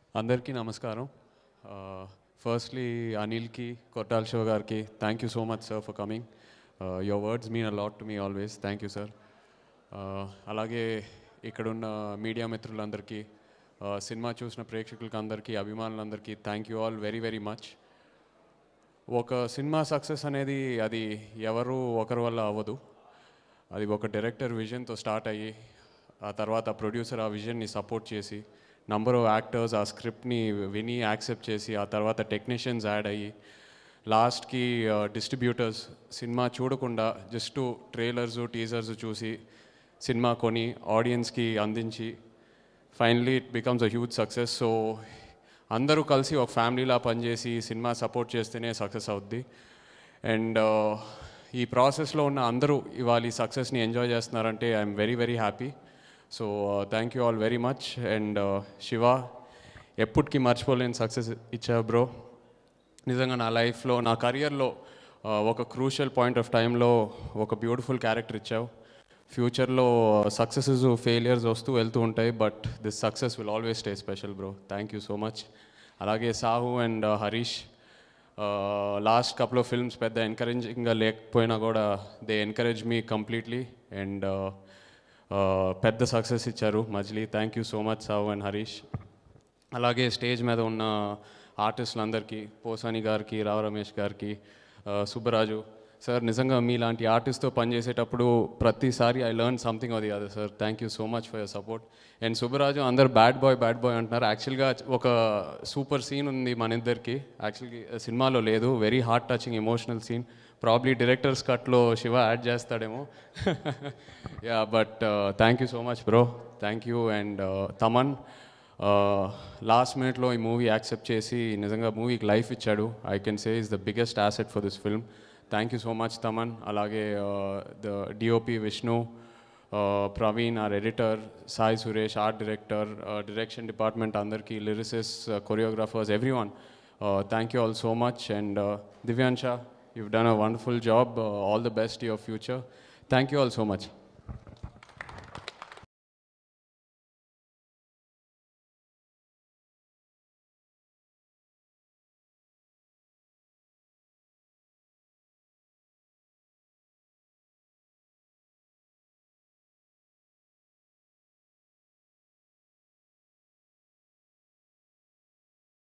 అందరికీ నమస్కారం ఫస్ట్లీ అనిల్కి కొట్టాల్ షో గారికి thank you so much sir for coming your words mean a lot to me always thank you sir అలాగే ఇక్కడున్న మీడియా మిత్రులందరికీ uh, సినిమా చూసిన ప్రేక్షకులకి అందరికీ అభిమానులందరికీ thank you all very very much ఒక సినిమా సక్సెస్ అనేది అది ఎవరు ఒకరి వల్ల అవ్వదు అది ఒక డైరెక్టర్ విజన్తో స్టార్ట్ అయ్యి ఆ తర్వాత ప్రొడ్యూసర్ ఆ విజన్ని సపోర్ట్ చేసి నంబర్ ఆఫ్ యాక్టర్స్ ఆ స్క్రిప్ట్ని విని యాక్సెప్ట్ చేసి ఆ తర్వాత టెక్నీషియన్స్ యాడ్ అయ్యి లాస్ట్కి డిస్ట్రిబ్యూటర్స్ సినిమా చూడకుండా జస్ట్ ట్రైలర్స్ టీజర్స్ చూసి సినిమా కొని ఆడియన్స్కి అందించి finally it becomes a huge success so అందరూ కలిసి ఒక ఫ్యామిలీలా పనిచేసి సినిమా సపోర్ట్ చేస్తేనే సక్సెస్ అవుద్ది అండ్ ఈ ప్రాసెస్లో ఉన్న అందరూ ఇవాళ ఈ సక్సెస్ని ఎంజాయ్ చేస్తున్నారంటే I'm very very happy so thank you all very much and Shiva ఎప్పటికీ మర్చిపోలేని సక్సెస్ ఇచ్చావు బ్రో నిజంగా నా లైఫ్లో నా కెరియర్లో ఒక క్రూషియల్ పాయింట్ ఆఫ్ టైంలో ఒక బ్యూటిఫుల్ క్యారెక్టర్ ఇచ్చావు ఫ్యూచర్లో సక్సెసెస్ ఫెయిలియర్స్ వస్తూ వెళ్తూ ఉంటాయి but this success will always stay special bro thank you so much అలాగే Sahu and Harish last couple of films పెద్ద ఎంకరేజింగ్గా లేకపోయినా కూడా they encourage me completely and పెద్ద సక్సెస్ ఇచ్చారు మజ్లీ thank you so much Sahu and Harish అలాగే స్టేజ్ మీద ఉన్న ఆర్టిస్టులందరికీ పోసాని గారికి రావు రమేష్ గారికి ఆ, సుబ్బరాజు సార్ నిజంగా మీలాంటి ఆర్టిస్ట్తో పనిచేసేటప్పుడు ప్రతిసారి ఐ లెర్న్ సంథింగ్ అది అదే sir thank you so much for your support and Subbaraju అందరు బ్యాడ్ బాయ్ బ్యాడ్ బాయ్ అంటున్నారు యాక్చువల్గా ఒక సూపర్ సీన్ ఉంది మన ఇద్దరికి యాక్చువల్గా సినిమాలో లేదు very heart touching emotional scene probably directors కట్లో శివ యాడ్ చేస్తాడేమో yeah but thank you so much bro thank you and Thaman last మినిట్లో ఈ మూవీ యాక్సెప్ట్ చేసి నిజంగా మూవీకి లైఫ్ ఇచ్చాడు I can say is the biggest asset for this film thank you so much Thaman అలాగే the DOP Vishnu Praveen R editor Sai Suresh art director direction department అందరికీ lyricists choreographers everyone thank you all so much and Divyansha you've done a wonderful job uh, all the best to your future thank you all so much